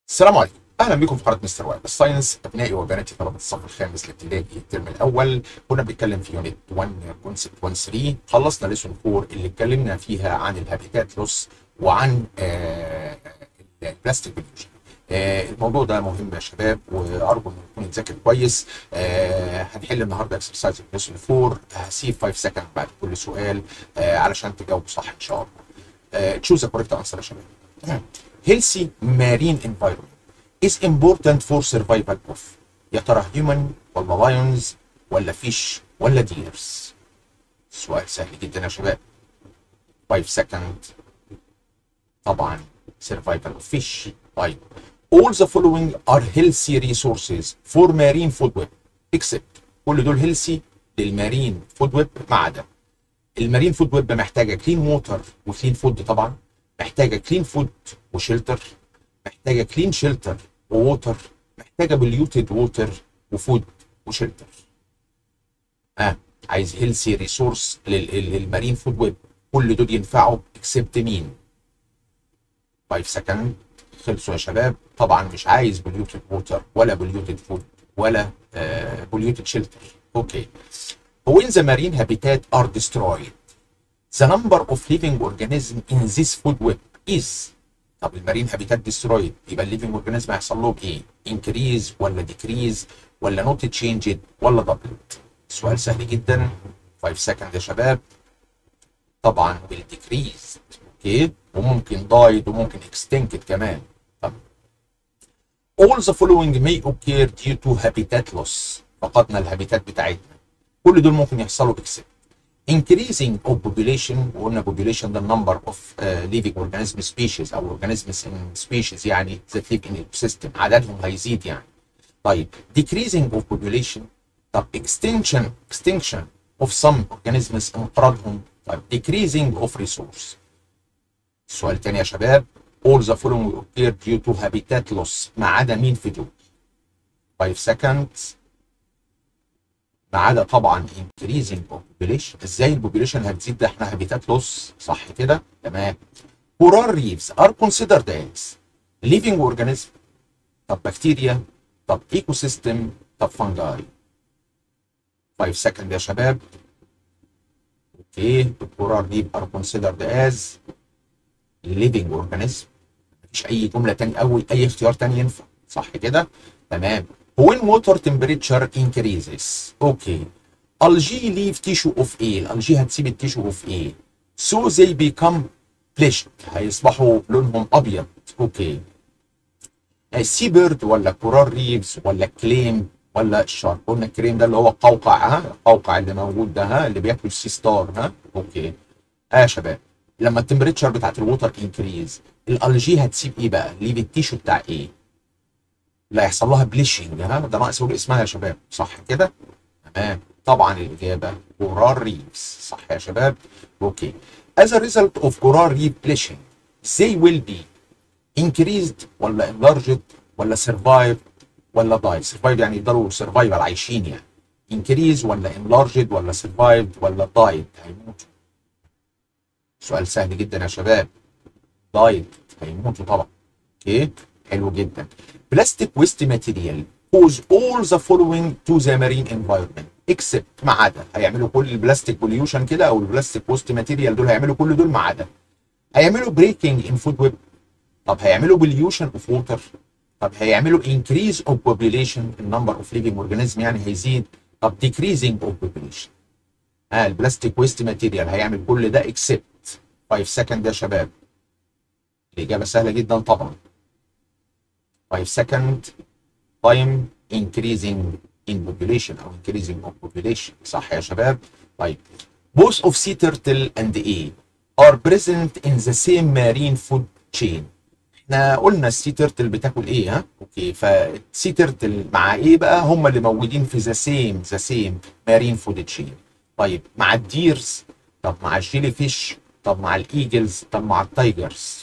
السلام عليكم اهلا بكم في قناه مستر وايد الساينس ابنائي وبناتي طلبه الصف الخامس الابتدائي الترم الاول كنا بنتكلم في يونت 1 كونسبت 1 3 خلصنا ليسون 4 اللي اتكلمنا فيها عن الهابيتات لوس وعن آه البلاستيك بوليوشن آه الموضوع ده مهم يا شباب وارجو انه يكون يتذاكر كويس آه هنحل النهارده اكسرسايز ليسون 4 هسيب 5 سكند بعد كل سؤال آه علشان تجاوبوا صح ان شاء الله تشوز ذا كوريكت انسر يا شباب healthy marine environment is important for survival of يا ترى human ولا lions ولا fish ولا deers سؤال سهل جدا يا شباب 5 second طبعا survival of fish طيب all the following are healthy resources for marine food web except كل دول healthy للمارين فود ويب ما عدا المارين فود ويب محتاجه كلين ووتر وكلين فود طبعا محتاجه كلين فود وشيلتر محتاجه كلين شيلتر ووتر محتاجه بليوتد ووتر وفود وشيلتر اه عايز هيلثي ريسورس للمارين فود ويب كل دول ينفعوا اكسبت مين 5 سكند خلصوا يا شباب طبعا مش عايز بليوتد ووتر ولا بليوتد فود ولا بليوتد شيلتر اوكي when the marine habitat are destroyed the number of living organisms in this food web is طب المارين هابيتات ديسترويد يبقى الليفنج اورجانيزم هيحصل لهم ايه؟ انكريز ولا ديكريز ولا نوت تشينجد ولا دبلت؟ سؤال سهل جدا 5 سكند يا شباب طبعا بالديكريز اوكي وممكن دايد وممكن اكستنكت كمان طب all the following may occur due to habitat loss فقدنا الهابيتات بتاعتنا كل دول ممكن يحصلوا اكسبت increasing of population وقلنا population ده number of uh, living organism species او organisms in species يعني that live in ecosystem عددهم هيزيد يعني طيب decreasing of population طب extinction extinction of some organisms انقراضهم طيب decreasing of resource السؤال الثاني يا شباب all the following occur due to habitat loss ما عدا مين في دول 5 seconds ما عدا طبعا increasing population ازاي البوبيليشن هتزيد ده احنا هابيتات لوس صح كده تمام coral reefs are considered as living organism طب بكتيريا طب ايكو سيستم طب فانجاي 5 سكند يا شباب اوكي coral reef are considered as living organism مفيش اي جمله تاني او اي اختيار تاني ينفع صح كده تمام when water temperature increases اوكي algae leave tissue of ايه الالجي هتسيب التيشو اوف ايه so they become bleached هيصبحوا لونهم ابيض اوكي السي بيرد ولا كورال ريفز ولا كليم ولا الشارك قلنا الكريم ده اللي هو القوقع ها القوقع اللي موجود ده ها اللي بياكل السي ستار ها اوكي اه يا شباب لما التمبريتشر بتاعت الووتر انكريز الالجي هتسيب ايه بقى ليف التيشو بتاع ايه لا يحصل لها بليشنج ها ده ناقص اقول اسمها يا شباب صح كده تمام طبعا الاجابه كورال ريفز صح يا شباب اوكي as a result of coral reef bleaching they will be increased ولا enlarged ولا survive ولا die survive يعني يقدروا survival عايشين يعني increase ولا enlarged ولا survived ولا died هيموتوا سؤال سهل جدا يا شباب died هيموتوا طبعا اوكي حلو جدا بلاستيك ويست ماتيريال cause all the following to the marine environment except ما عدا هيعملوا كل البلاستيك بوليوشن كده او البلاستيك ويست ماتيريال دول هيعملوا كل دول ما عدا هيعملوا بريكنج ان فود ويب طب هيعملوا بوليوشن اوف ووتر طب هيعملوا increase of population النمبر اوف living organism يعني هيزيد طب decreasing of population اه البلاستيك ويست ماتيريال هيعمل كل ده except 5 سكند يا شباب الاجابه سهله جدا طبعا 5 second time increasing in population او increasing of population صح يا شباب طيب both of sea turtle and A are present in the same marine food chain احنا قلنا السي تيرتل بتاكل ايه ها اوكي فالسي تيرتل مع ايه بقى هم اللي موجودين في ذا سيم ذا سيم مارين فود تشين طيب مع الديرز طب مع الجيلي فيش طب مع الايجلز طب مع التايجرز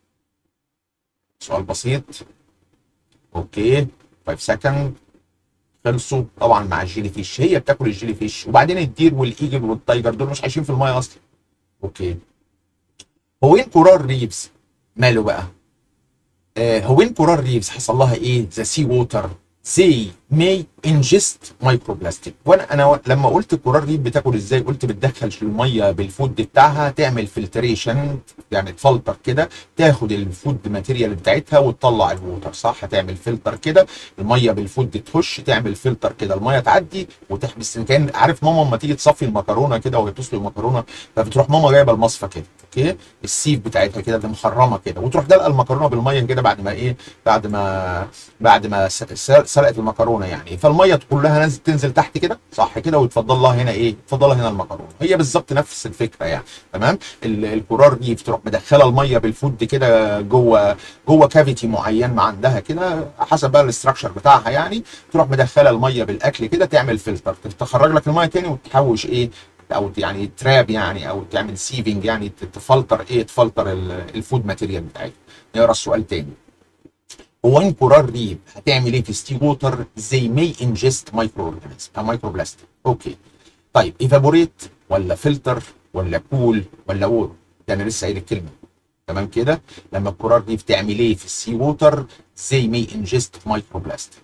سؤال بسيط اوكي 5 سكند خلصوا طبعا مع الجيلي فيش هي بتاكل الجيلي فيش وبعدين الدير والايجل والتايجر دول مش عايشين في المايه اصلا اوكي هو وين كورال ريفز ماله بقى آه when coral reefs حصل لها ايه the sea water they may ingest microplastic وانا انا لما قلت الكورال ريف بتاكل ازاي قلت بتدخل الميه بالفود بتاعها تعمل فلتريشن يعني تفلتر كده تاخد الفود ماتيريال بتاعتها وتطلع الووتر صح تعمل فلتر كده الميه بالفود تخش تعمل فلتر كده الميه تعدي وتحبس كان عارف ماما لما تيجي تصفي المكرونه كده وهي بتسلق المكرونه فبتروح ماما جايبه المصفى كده اوكي السيف بتاعتها كده اللي مخرمه كده وتروح دلقه المكرونه بالميه كده بعد ما ايه بعد ما بعد ما سلقت المكرونه يعني فالميه كلها نازل تنزل تحت كده صح كده ويتفضل لها هنا ايه يتفضل لها هنا المكرونه هي بالظبط نفس الفكره يعني تمام الكرار دي بتروح مدخله الميه بالفود كده جوه جوه كافيتي معين ما عندها كده حسب بقى الاستراكشر بتاعها يعني تروح مدخله الميه بالاكل كده تعمل فلتر تخرج لك الميه تاني وتحوش ايه او يعني تراب يعني او تعمل سيفنج يعني تفلتر ايه تفلتر الفود ماتيريال بتاعتها نقرا السؤال تاني هو ان كورال ريف هتعمل ايه في ستي ووتر زي مي انجست مايكرو اورجانيزم او مايكرو بلاستيك اوكي طيب ايفابوريت ولا فلتر ولا كول ولا وور ده انا لسه قايل الكلمه تمام كده لما الكورال ريف تعمل ايه في السي ووتر زي مي انجست مايكرو بلاستيك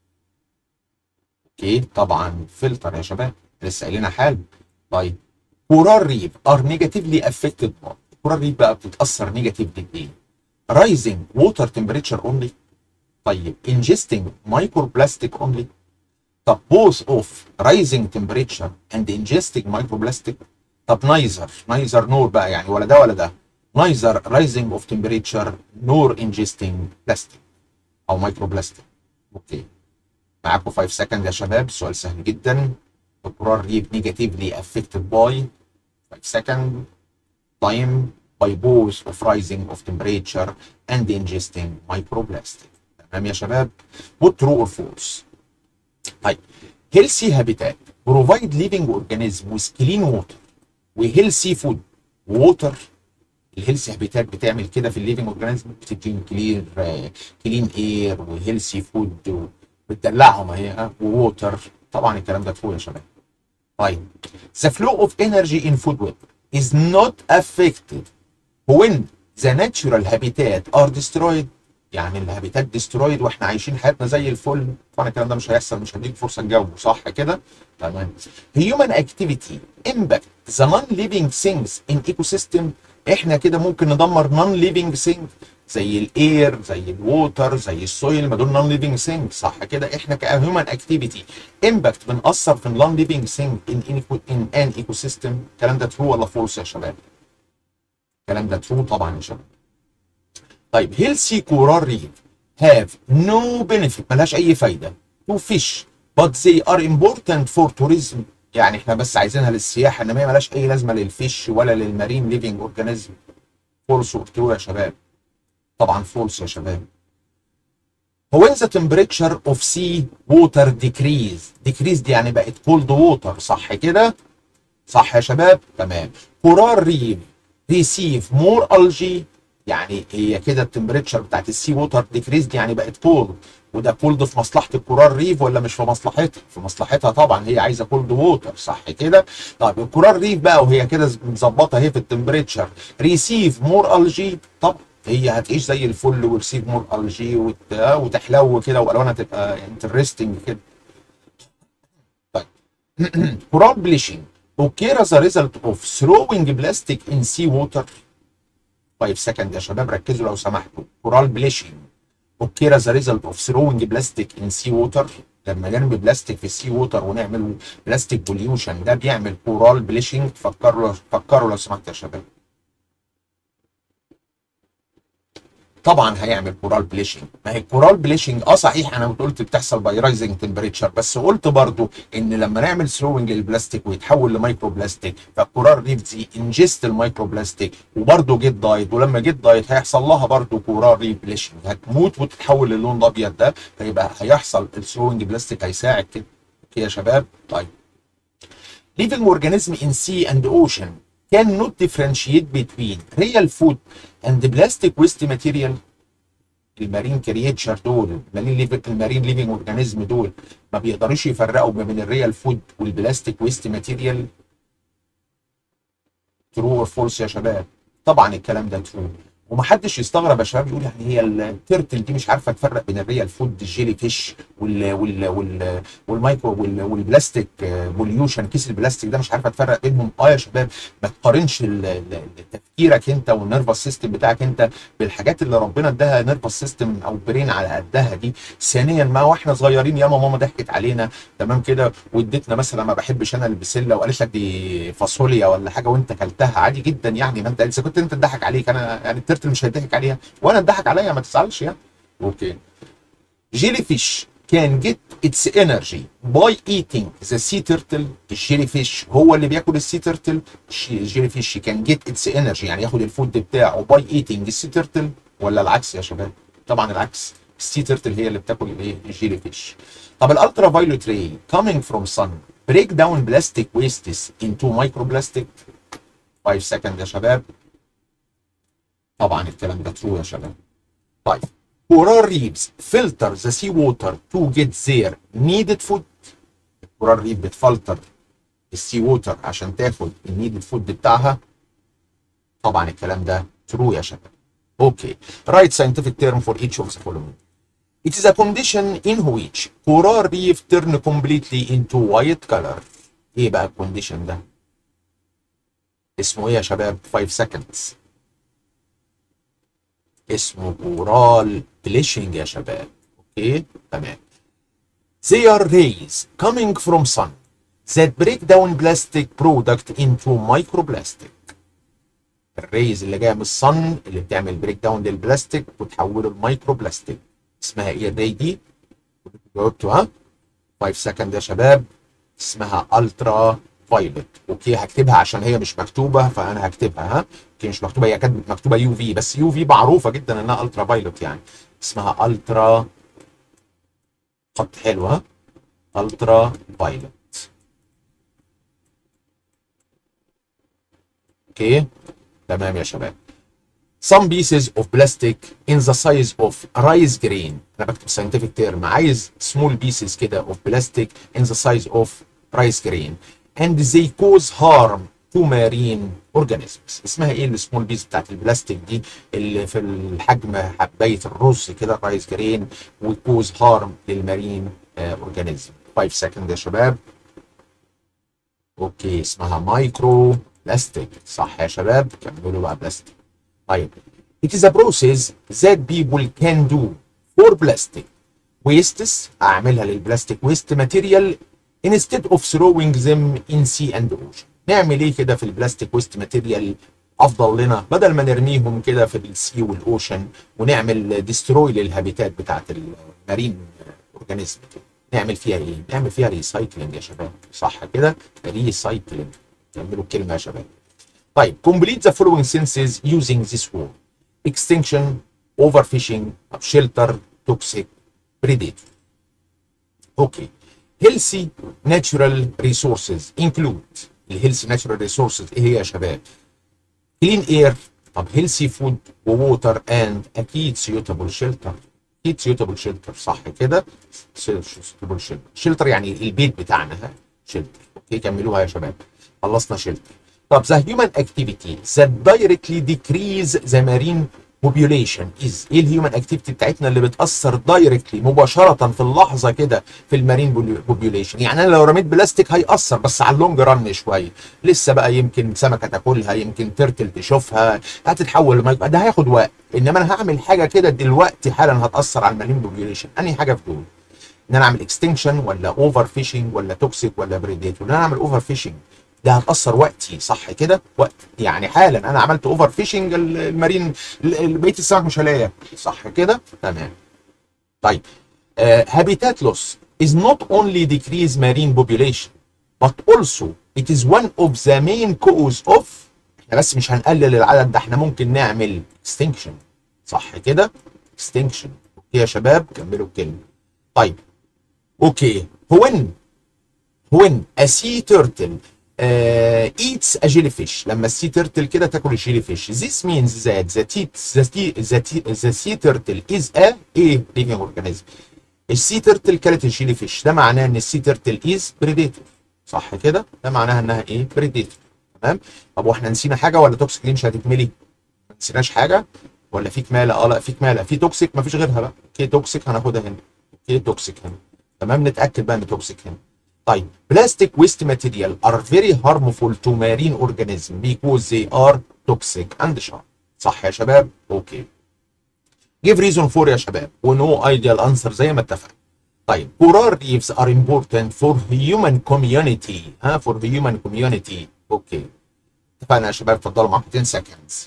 اوكي طبعا فلتر يا شباب لسه قايلينها حالا طيب كورال ريف ار نيجاتيفلي افكتد كورال ريف بقى بتتاثر نيجاتيفلي بايه؟ rising water temperature only طيب ingesting microplastic only طب both of rising temperature and ingesting microplastic طب neither neither nor بقى يعني ولا ده ولا ده neither rising of temperature nor ingesting plastic او microplastic اوكي معاكم 5 second يا شباب السؤال سهل جدا القرار ريف negatively affected by 5 second time by both of rising of temperature and ingesting microplastic تمام يا شباب put true or false طيب healthy habitat provide living organism with clean water وhealthy food water الهيلثي هابيتات بتعمل كده في الليفنج اورجانيزم بتديهم كلير كلين اير وهيلثي فود بتدلعهم اهي ووتر طبعا الكلام ده فوق يا شباب طيب the flow of energy in food web is not affected when the natural habitat are destroyed يعني الهابيتات destroyed واحنا عايشين حياتنا زي الفل طبعا الكلام ده مش هيحصل مش هديك فرصه تجاوبه صح كده تمام human activity impact the non-living things in ecosystem احنا كده ممكن ندمر non-living things زي الاير زي الووتر زي السويل ما دول نون ليفنج ثينج صح كده احنا كهيومن اكتيفيتي امباكت بنأثر في النون ليفنج ثينج ان ان ان ايكو سيستم الكلام ده ترو ولا فولس يا شباب؟ الكلام ده ترو طبعا يا شباب طيب هيلسي كورال ريف هاف نو بنفيت ملهاش اي فايده تو فيش but they are important for tourism يعني احنا بس عايزينها للسياحه انما هي ملهاش اي لازمه للفيش ولا للمارين ليفنج اورجانيزم فولس ترو يا شباب طبعا فولس يا شباب when the temperature of sea water decrease decrease دي يعني بقت cold water صح كده صح يا شباب تمام coral reef receive more algae يعني هي كده التمبريتشر بتاعت السي ووتر ديكريز دي يعني بقت كولد وده كولد في مصلحه الكورال ريف ولا مش في مصلحتها؟ في مصلحتها طبعا هي عايزه كولد ووتر صح كده؟ طيب الكورال ريف بقى وهي كده مظبطه اهي في التمبريتشر ريسيف مور الجي طب هي هتعيش زي الفل وريسيف مور الجي وت... وتحلو كده والوانها تبقى انترستنج كده. طيب كورال بليشنج occur as a result of throwing plastic in sea water 5 سكند يا شباب ركزوا لو سمحتوا كورال بليشنج occur as a result of throwing plastic in sea water لما نرمي بلاستيك في السي ووتر ونعمل بلاستيك بوليوشن ده بيعمل كورال بليشنج فكروا فكروا لو سمحت يا شباب طبعا هيعمل كورال بليشنج ما هي الكورال بليشنج اه صحيح انا قلت بتحصل باي رايزنج تمبريتشر بس قلت برضو ان لما نعمل ثروينج البلاستيك ويتحول لمايكرو بلاستيك فالكورال ريف دي انجست المايكرو بلاستيك وبرضو جيت دايت ولما جيت دايت هيحصل لها برضو كورال ريف بليشنج هتموت وتتحول للون الابيض ده فيبقى هيحصل الثروينج بلاستيك هيساعد كده اوكي يا شباب طيب living organism in sea and ocean cannot differentiate between real food and plastic waste material المارين كريتشر دول المارين ليفنج المارين ليفنج اورجانيزم دول ما بيقدروش يفرقوا ما بين الريال فود والبلاستيك ويست ماتيريال ترو اور فولس يا شباب طبعا الكلام ده ترو ومحدش يستغرب يا شباب يقول يعني هي الترتل دي مش عارفه تفرق بين الريال فود الجيلي فيش وال وال وال والمايكرو وال والبلاستيك بوليوشن كيس البلاستيك ده مش عارفه تفرق بينهم اه يا شباب ما تقارنش ال- ال- تفكيرك انت والنيرفس سيستم بتاعك انت بالحاجات اللي ربنا اداها نيرفس سيستم او برين على قدها دي ثانيا ما واحنا صغيرين ياما ماما ضحكت علينا تمام كده وادتنا مثلا ما بحبش انا البسله وقالت لك دي فاصوليا ولا حاجه وانت كلتها عادي جدا يعني ما انت اذا كنت انت تضحك عليك انا يعني الترتل مش هيضحك عليها وانا اتضحك عليا ما تزعلش يعني اوكي جيلي فيش can get its energy by eating the sea turtle الجيلي فيش هو اللي بياكل السي تيرتل الجيلي فيش can get its energy يعني ياخد الفود بتاعه by eating السي تيرتل ولا العكس يا شباب طبعا العكس السي تيرتل هي اللي بتاكل الايه الجيلي فيش طب الالترا فايولوت راي coming from sun break down plastic wastes into microplastic 5 second يا شباب طبعا الكلام ده true يا شباب طيب coral reefs filter the sea water to get their needed food الكورال ريف بتفلتر السي ووتر عشان تاخد النيدد فود بتاعها طبعا الكلام ده true يا شباب اوكي write scientific term for each of the following It is a condition in which coral reef turn completely into white color. ايه بقى الكونديشن ده؟ اسمه ايه يا شباب؟ 5 seconds. اسمه كورال بليشنج يا شباب. اوكي؟ تمام. They are rays coming from sun that break down plastic product into microplastic. الريز اللي جايه من الصن اللي بتعمل بريك داون للبلاستيك وتحوله لمايكرو بلاستيك اسمها ايه الري دي؟ جاوبتوا ها؟ 5 سكند يا شباب اسمها الترا فايلوت اوكي هكتبها عشان هي مش مكتوبه فانا هكتبها ها اوكي مش مكتوبه هي كانت مكتوبه يو في بس يو في معروفه جدا انها الترا فايلوت يعني اسمها الترا خط حلو ها الترا فايلوت اوكي تمام يا شباب some pieces of plastic in the size of rice grain انا بكتب scientific term عايز small pieces كده of plastic in the size of rice grain and they cause harm to marine organisms اسمها ايه السمول بيس بتاعت البلاستيك دي اللي في الحجم حبايه الرز كده رايس جرين وكوز هارم للمارين اورجانيزم 5 سكند يا شباب اوكي اسمها مايكرو بلاستيك صح يا شباب كملوا بقى بلاستيك طيب it is a process that people can do for plastic wastes اعملها للبلاستيك waste material instead of throwing them in sea and ocean نعمل ايه كده في البلاستيك ويست ماتيريال افضل لنا بدل ما نرميهم كده في السي والاوشن ونعمل ديستروي للهابيتات بتاعت المارين اورجانيزم نعمل فيها ايه؟ نعمل فيها ريسايكلينج يا شباب صح كده؟ ريسايكلينج كملوا الكلمه يا شباب طيب complete the following sentences using this word extinction overfishing shelter toxic predator اوكي healthy natural resources include الهيلثي ناتشورال ريسورسز ايه هي يا شباب؟ كلين اير طب هيلثي فود ووتر اند اكيد سيوتابل شيلتر اكيد سيوتابل شيلتر صح كده؟ سيوتابل شيلتر شيلتر يعني البيت بتاعنا ها شيلتر اوكي كملوها يا شباب خلصنا شيلتر طب the human activity that directly decrease the marine population is ايه الهيومن اكتيفيتي بتاعتنا اللي بتاثر دايركتلي مباشره في اللحظه كده في المارين بوبيوليشن يعني انا لو رميت بلاستيك هيأثر بس على اللونج رن شويه لسه بقى يمكن سمكه تاكلها يمكن ترتل تشوفها هتتحول لمايكرو ده هياخد وقت انما انا هعمل حاجه كده دلوقتي حالا هتاثر على المارين بوبيوليشن انهي حاجه في دول ان انا اعمل اكستنكشن ولا اوفر فيشنج ولا توكسيك ولا بريديتور ان انا اعمل اوفر فيشنج ده هتاثر وقتي صح كده وقت يعني حالا انا عملت اوفر فيشنج المارين بقيه السمك مش هلاقيها صح كده تمام طيب هابيتات لوس is not only decrease marine population but also it is one of the main cause of احنا بس مش هنقلل العدد ده احنا ممكن نعمل extinction صح كده extinction اوكي يا شباب كملوا الكلمه طيب اوكي when when a sea turtle uh, eats a jellyfish لما السي تيرتل كده تاكل الجيلي فيش this means that the, teat, the, the, the sea turtle is a ايه living organism السي تيرتل كلت الجيلي فيش ده معناه ان السي تيرتل از بريديتور صح كده ده معناها انها ايه بريديتور تمام طب واحنا نسينا حاجه ولا توكسيك دي مش هتتملي ما نسيناش حاجه ولا في كماله اه لا في كماله في توكسيك مفيش غيرها بقى اوكي توكسيك هناخدها هنا اوكي توكسيك هنا تمام نتاكد بقى ان توكسيك هنا طيب plastic waste material are very harmful to marine organisms because they are toxic and sharp صح يا شباب اوكي give reason for يا شباب ونو ideal answer زي ما اتفقنا طيب coral reefs are important for human community ها for human community اوكي اتفقنا يا شباب اتفضلوا معاكم 10 seconds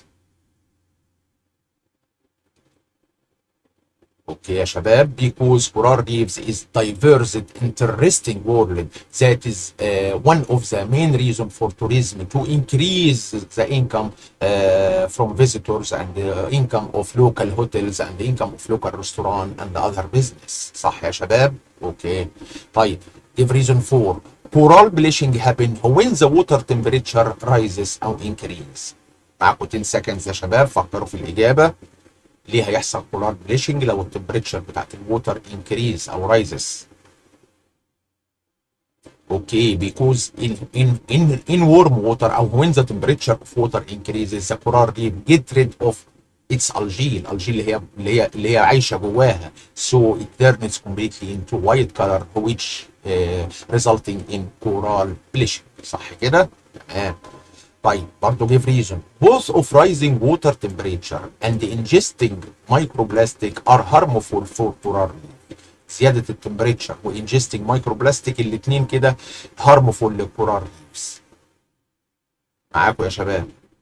اوكي يا شباب because coral reefs is diverse interesting world that is uh, one of the main reason for tourism to increase the income uh, from visitors and the income of local hotels and the income of local restaurant and other business صح يا شباب اوكي طيب give reason for coral bleaching happen when the water temperature rises او increase معاكم 10 seconds يا شباب فكروا في الاجابه ليه هيحصل كولار بليشنج لو التمبريتشر بتاعت الووتر انكريز او رايزز اوكي because in in in in warm water او when the temperature of water increases the coral reef get rid of its algae الالجي اللي هي اللي هي اللي هي عايشه جواها so it turns completely into white color which uh, resulting in coral bleaching صح كده تمام طيب برضه give reason both of rising water temperature and ingesting microplastic are harmful for coral reef زيادة التمبريتشر وانجستنج مايكروبلاستيك الاثنين كده harmful للكورال ريفز معاكم يا شباب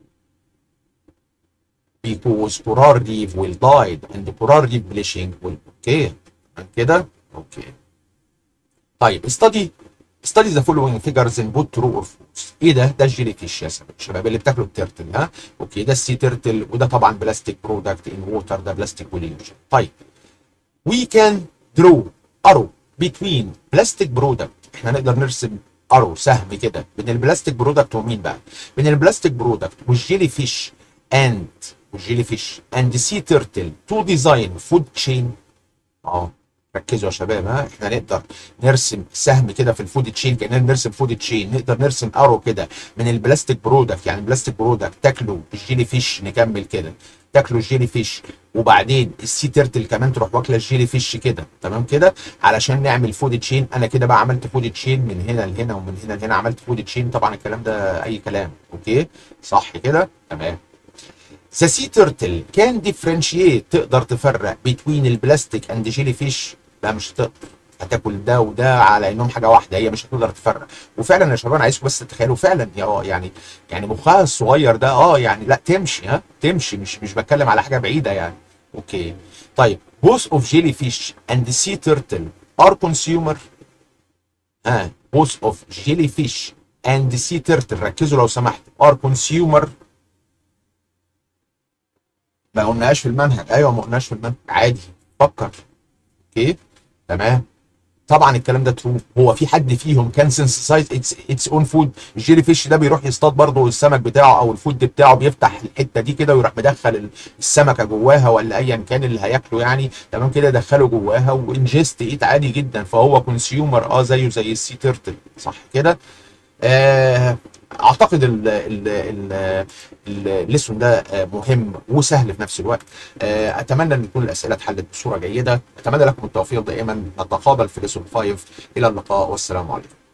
because coral reef will die and coral reef bleaching will اوكي كده اوكي طيب study study the following figures in both true or false ايه ده ده الجيلي فيش يا شباب اللي بتاكلوا الترتل ها اوكي ده السي ترتل وده طبعا بلاستيك برودكت ان ووتر ده بلاستيك بوليوشن طيب we can draw arrow between plastic product احنا نقدر نرسم ارو سهم كده بين البلاستيك برودكت ومين بقى بين البلاستيك برودكت والجيلي فيش اند والجيلي فيش اند سي ترتل تو ديزاين فود تشين اه ركزوا يا شباب ها احنا نقدر نرسم سهم كده في الفود تشين كاننا بنرسم فود تشين نقدر نرسم ارو كده من البلاستيك برودكت يعني البلاستيك برودكت تاكلوا الجيلي فيش نكمل كده تاكلوا الجيلي فيش وبعدين السي تيرتل كمان تروح واكله الجيلي فيش كده تمام كده علشان نعمل فود تشين انا كده بقى عملت فود تشين من هنا لهنا ومن هنا لهنا عملت فود تشين طبعا الكلام ده اي كلام اوكي صح كده تمام The sea turtle can differentiate تقدر تفرق between البلاستيك and jellyfish لا مش هتقدر هتاكل ده وده على انهم حاجه واحده هي مش هتقدر تفرق وفعلا يا شباب انا عايزكم بس تتخيلوا فعلا يا يعني يعني مخها الصغير ده اه يعني لا تمشي ها تمشي مش مش بتكلم على حاجه بعيده يعني اوكي طيب both of jellyfish and sea turtle are consumer ها both of jellyfish and sea turtle ركزوا لو سمحت are consumer ما قلناهاش في المنهج ايوه ما قلناش في المنهج عادي فكر اوكي تمام طبعا الكلام ده ترو هو في حد فيهم كان سنسيسايز اتس اتس اون فود الجيلي فيش ده بيروح يصطاد برضه السمك بتاعه او الفود بتاعه بيفتح الحته دي كده ويروح مدخل السمكه جواها ولا ايا كان اللي هياكله يعني تمام كده دخله جواها وانجست ايت عادي جدا فهو كونسيومر اه زيه زي السي تيرتل صح كده آه اعتقد ال ال ال الليسون ده مهم وسهل في نفس الوقت اتمنى ان تكون الاسئله اتحلت بصوره جيده اتمنى لكم التوفيق دائما نتقابل في ليسون 5 الى اللقاء والسلام عليكم